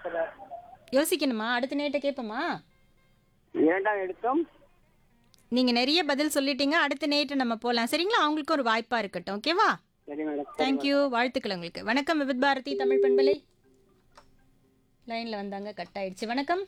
படத்துல யோசிக்கணுமா அடுத்த நேட்ட கேட்போமா இரண்டாம் எழுத்தும் நீங்க நிறைய பதில் சொல்லிட்டீங்க அடுத்த நேட்டு நம்ம போலாம் சரிங்களா அவங்களுக்கு ஒரு வாய்ப்பா இருக்கட்டும் ஓகேவா சரி மேடம் தேங்க்யூ வாழ்த்துக்கள் உங்களுக்கு வணக்கம் விபித் பாரதி தமிழ் பண்பலை லைன்ல வந்தாங்க கட் ஆயிடுச்சு வணக்கம்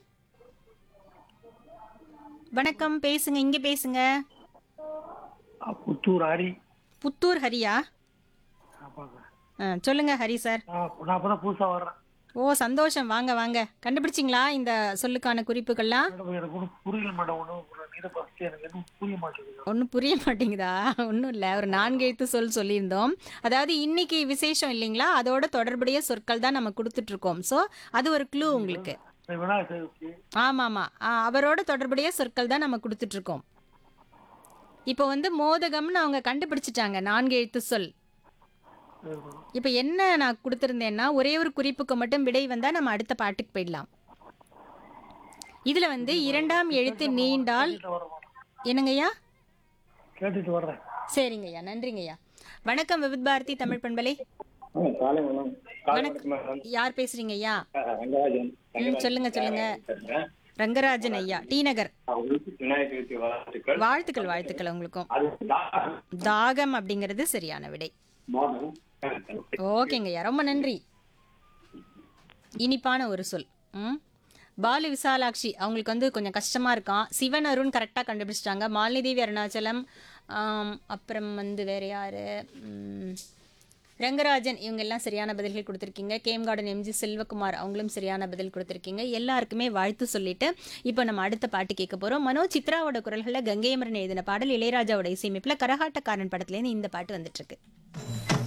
வணக்கம் பேசுங்க இங்க பேசுங்க புத்தூர் ஹரி புத்தூர் ஹரியா ஆமாங்க ஆ, சொல்லுங்க ஹரி சார் நான் நான் அப்பதான் புதுசா வர்றேன் ஓ சந்தோஷம் வாங்க வாங்க கண்டுபிடிச்சிங்களா இந்த சொல்லுக்கான குறிப்புகள்லாம் மேடம் எனக்கு ஒன்றும் புரியல மேடம் ஒன்றும் நீட ஃபஸ்ட் எனக்கு எதுவும் புரிய மாட்டேங்குது ஒன்றும் புரிய மாட்டேங்குதா ஒன்றும் இல்லை ஒரு நான்கு எழுத்து சொல் சொல்லியிருந்தோம் அதாவது இன்னைக்கு விசேஷம் இல்லைங்களா அதோட தொடர்புடைய சொற்கள் தான் நம்ம கொடுத்துட்ருக்கோம் ஸோ அது ஒரு க்ளூ உங்களுக்கு இந்த விநாயகர் சதுர்த்தி ஆமாம் ஆமாம் அவரோட தொடர்புடைய சொற்கள் தான் நம்ம கொடுத்துட்ருக்கோம் இப்போ வந்து மோதகம்னு அவங்க கண்டுபிடிச்சிட்டாங்க நான்கு எழுத்து சொல் சரி மேடம். இப்போ என்ன நான் கொடுத்துருந்தேன்னா ஒரே ஒரு குறிப்புக்கு மட்டும் விடை வந்தால் நம்ம அடுத்த பாட்டுக்கு போயிடலாம் இதில் வந்து இரண்டாம் எழுத்து நீண்டால் கேட்டுட்டு வரேன் மேடம். என்னங்கய்யா கேட்டுட்டு வர்றேன் சரிங்கய்யா நன்றிங்கய்யா வணக்கம் விவித் பாரதி தமிழ் பண்பலை காலை வணக்கம் காலை வணக்கம். வணக்கம் மேடம் யார் பேசுறீங்க ஐயா ரங்கராஜன் ம் சொல்லுங்க சொல்லுங்க பேசுறேன். ரங்கராஜன் ஐயா டி நகர் உங்களுக்கு விநாயகர் சதுர்த்தி வாழ்த்துக்கள் வாழ்த்துக்கள் வாழ்த்துக்கள் உங்களுக்கும் அது தாகம், தாகம் அப்படிங்கிறது சரியான விடை மோகம். ஓகேங்க ஐயா ரொம்ப நன்றி இனிப்பான ஒரு சொல் ம் பாலு விசாலாட்சி அவங்களுக்கு வந்து கொஞ்சம் கஷ்டமா இருக்கான் சிவன் அருண் கரெக்டாக கண்டுபிடிச்சிட்டாங்க மாலினி அருணாச்சலம் ஆம், அப்புறம் வந்து வேற யாரு ம், ரங்கராஜன் இவங்க எல்லாம் சரியான பதில்கள் கொடுத்துருக்கீங்க கேம் கார்டன் எம்ஜி செல்வகுமார் அவங்களும் சரியான பதில் கொடுத்துருக்கீங்க எல்லாருக்குமே வாழ்த்து சொல்லிட்டு இப்போ நம்ம அடுத்த பாட்டு கேட்க போகிறோம் மனோ சித்ராவோட குரல்களில் கங்கையமரன் எழுதின பாடல் இளையராஜாவோட இசையமைப்பில் கரகாட்டக்காரன் படத்துலேருந்து இந்த பாட்டு வந்துட்டு இருக்கு